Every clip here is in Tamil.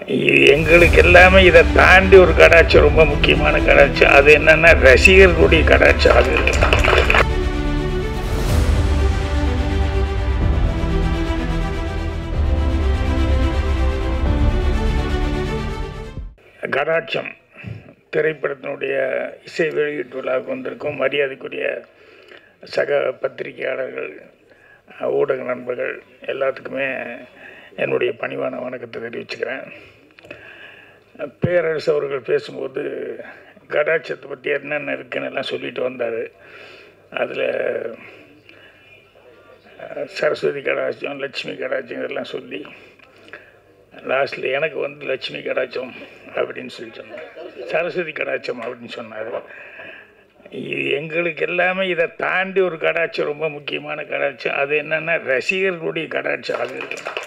இது எங்களுக்கு எல்லாமே இதை தாண்டி ஒரு கடாட்சம் ரொம்ப முக்கியமான கடாட்சம் அது என்னன்னா ரசிகர்களுடைய கடாட்சம் அது கடாட்சம் திரைப்படத்தினுடைய இசை வெளியீட்டு விழாவுக்கு வந்திருக்கும் மரியாதைக்குரிய சக பத்திரிகையாளர்கள் ஊடக நண்பர்கள் எல்லாத்துக்குமே என்னுடைய பணிவான வணக்கத்தை தெரிவிச்சுக்கிறேன் பேரரசு அவர்கள் பேசும்போது கடாட்சத்தை பற்றி என்னென்ன இருக்குன்னு எல்லாம் சொல்லிட்டு வந்தார் அதில் சரஸ்வதி கடாட்சம் லட்சுமி கடாட்சம் இதெல்லாம் சொல்லி லாஸ்ட்டில் எனக்கு வந்து லட்சுமி கடாட்சம் அப்படின்னு சொல்லி சொன்னார் சரஸ்வதி கடாட்சம் அப்படின்னு சொன்னார் இது எங்களுக்கு எல்லாமே இதை தாண்டி ஒரு கடாட்சம் ரொம்ப முக்கியமான கடாட்சம் அது என்னென்னா ரசிகர்களுடைய கடாட்சம் அது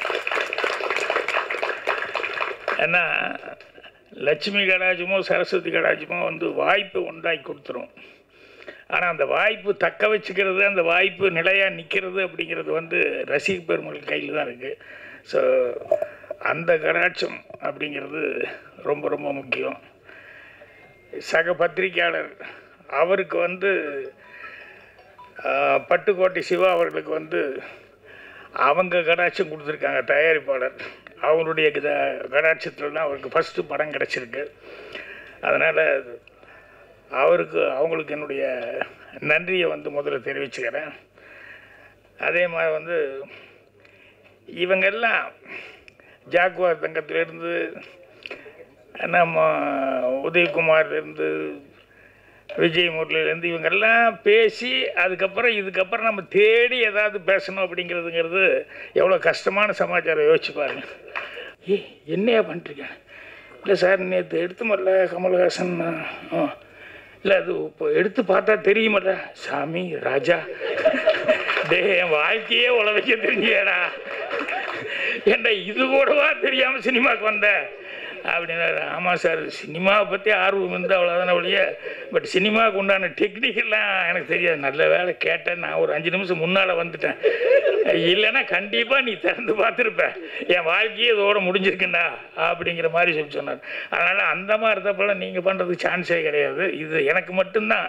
ஏன்னா லட்சுமி கடாட்சமோ சரஸ்வதி கடாட்சமோ வந்து வாய்ப்பை உண்டாக்கி கொடுத்துரும் ஆனால் அந்த வாய்ப்பு தக்க வச்சுக்கிறது அந்த வாய்ப்பு நிலையாக நிற்கிறது அப்படிங்கிறது வந்து ரசிக பெருமக்கள் கையில் தான் இருக்குது ஸோ அந்த கடாட்சம் அப்படிங்கிறது ரொம்ப ரொம்ப முக்கியம் சக பத்திரிகையாளர் அவருக்கு வந்து ஆஹ், பட்டுக்கோட்டை சிவா அவர்களுக்கு வந்து அவங்க கடாட்சம் கொடுத்துருக்காங்க தயாரிப்பாளர் அவங்களுடைய க கடாட்சத்தில் தான் அவருக்கு ஃபஸ்ட்டு படம் கிடச்சிருக்கு அதனால் அவருக்கு அவங்களுக்கு என்னுடைய நன்றியை வந்து முதல்ல தெரிவிச்சுக்கிறேன் அதே மாதிரி வந்து இவங்க எல்லாம் ஜாக்குவார் தங்கத்திலேருந்து நம்ம உதயகுமார்லேருந்து விஜய் முரளிலேருந்து இவங்கெல்லாம் பேசி அதுக்கப்புறம் இதுக்கப்புறம் நம்ம தேடி ஏதாவது பேசணும் அப்படிங்கிறதுங்கிறது எவ்வளோ கஷ்டமான சமாச்சாரம் யோசிச்சு பாருங்க ஏ என்னையா பண்ணிருக்க இல்லை சார் நேற்று எடுத்து வரல கமல்ஹாசன் ஆ இல்லை அது இப்போ எடுத்து பார்த்தா தெரியுமல்ல சாமி ராஜா டே என் வாழ்க்கையே உழவைக்க தெரிஞ்சியடா ஏன்டா இது கூடவா தெரியாமல் சினிமாவுக்கு வந்த அப்படின்னாரு ஆமாம் சார் சினிமாவை பற்றி ஆர்வம் இருந்து அவ்வளோதானே ஒழிய பட் சினிமாவுக்கு உண்டான டெக்னிக்கெல்லாம் எனக்கு தெரியாது நல்ல வேலை கேட்டேன் நான் ஒரு அஞ்சு நிமிஷம் முன்னால் வந்துட்டேன் இல்லைன்னா கண்டிப்பாக நீ திறந்து பார்த்துருப்ப என் வாழ்க்கையே இதோட முடிஞ்சிருக்குண்டா அப்படிங்கிற மாதிரி சொல்லி சொன்னார் அதனால் அந்த மாதிரி தப்பெல்லாம் நீங்கள் பண்ணுறதுக்கு சான்ஸே கிடையாது இது எனக்கு மட்டும்தான்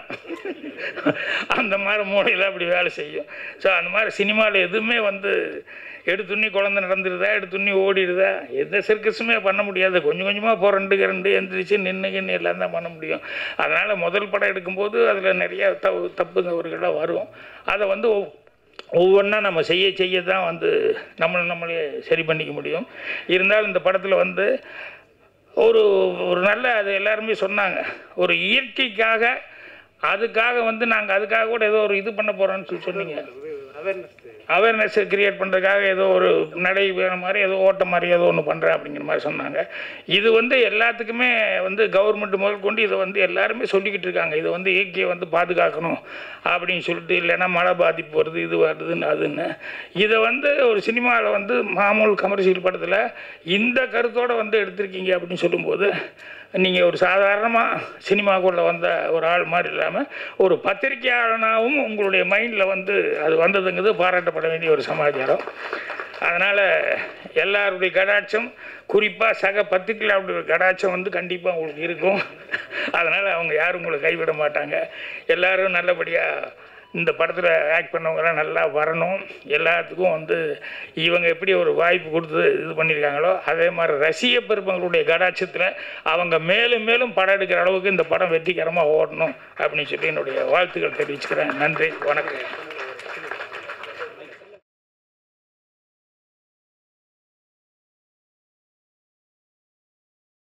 அந்த மாதிரி மூளையில் அப்படி வேலை செய்யும் ஸோ அந்த மாதிரி சினிமாவில் எதுவுமே வந்து எடுத்துண்ணி குழந்தை நடந்துருதா எடுத்துண்ணி ஓடிடுதா எந்த சர்க்கஸுமே பண்ண முடியாது கொஞ்சம் கொஞ்சமாக புரண்டு கரண்டு எந்திரிச்சு நின்று கின்னு எல்லாம் தான் பண்ண முடியும் அதனால் முதல் படம் எடுக்கும்போது அதில் நிறைய தப்பு தப்பு தவறுகள்லாம் வரும் அதை வந்து ஒவ்- ஒவ்வொன்றா நம்ம செய்ய செய்ய தான் வந்து நம்மளை நம்மளே சரி பண்ணிக்க முடியும் இருந்தாலும் இந்த படத்தில் வந்து ஒரு ஒரு நல்ல அது எல்லாருமே சொன்னாங்க ஒரு இயற்கைக்காக அதுக்காக வந்து நாங்கள் அதுக்காக கூட ஏதோ ஒரு இது பண்ண போகிறோன்னு சொல்லி சொன்னீங்க அவேர்னஸ் கிரியேட் பண்ணுறதுக்காக ஏதோ ஒரு நடை வேற மாதிரி ஏதோ ஓட்டம் மாதிரி ஏதோ ஒன்று பண்ணுறேன் அப்படிங்கிற மாதிரி சொன்னாங்க இது வந்து எல்லாத்துக்குமே வந்து கவர்மெண்ட் முதல் கொண்டு இதை வந்து எல்லாருமே சொல்லிக்கிட்டு இருக்காங்க இதை வந்து இயற்கையை வந்து பாதுகாக்கணும் அப்படின்னு சொல்லிட்டு இல்லைன்னா மழை பாதிப்பு வருது இது வருதுன்னு அதுன்னு இதை வந்து ஒரு சினிமாவில் வந்து மாமூல் கமர்ஷியல் படத்தில் இந்த கருத்தோடு வந்து எடுத்திருக்கீங்க அப்படின்னு சொல்லும்போது நீங்கள் ஒரு சாதாரணமாக சினிமாக்குள்ளே வந்த ஒரு ஆள் மாதிரி இல்லாமல் ஒரு பத்திரிகையாளனாகவும் உங்களுடைய மைண்டில் வந்து அது வந்ததுங்கிறது பாராட்டப்பட வேண்டிய ஒரு சமாச்சாரம் அதனால் எல்லாருடைய கடாட்சம் குறிப்பாக சக பத்திரிகையாளருடைய கடாட்சம் வந்து கண்டிப்பாக உங்களுக்கு இருக்கும் அதனால் அவங்க யாரும் உங்களை கைவிட மாட்டாங்க எல்லாரும் நல்லபடியாக இந்த படத்தில் ஆக்ட் பண்ணவங்கலாம் நல்லா வரணும் எல்லாத்துக்கும் வந்து இவங்க எப்படி ஒரு வாய்ப்பு கொடுத்து இது பண்ணியிருக்காங்களோ அதே மாதிரி ரசிக பெருமங்களுடைய கடாட்சத்தில் அவங்க மேலும் மேலும் படம் எடுக்கிற அளவுக்கு இந்த படம் வெற்றிகரமாக ஓடணும் அப்படின்னு சொல்லி என்னுடைய வாழ்த்துக்கள் தெரிவிச்சுக்கிறேன் நன்றி வணக்கம்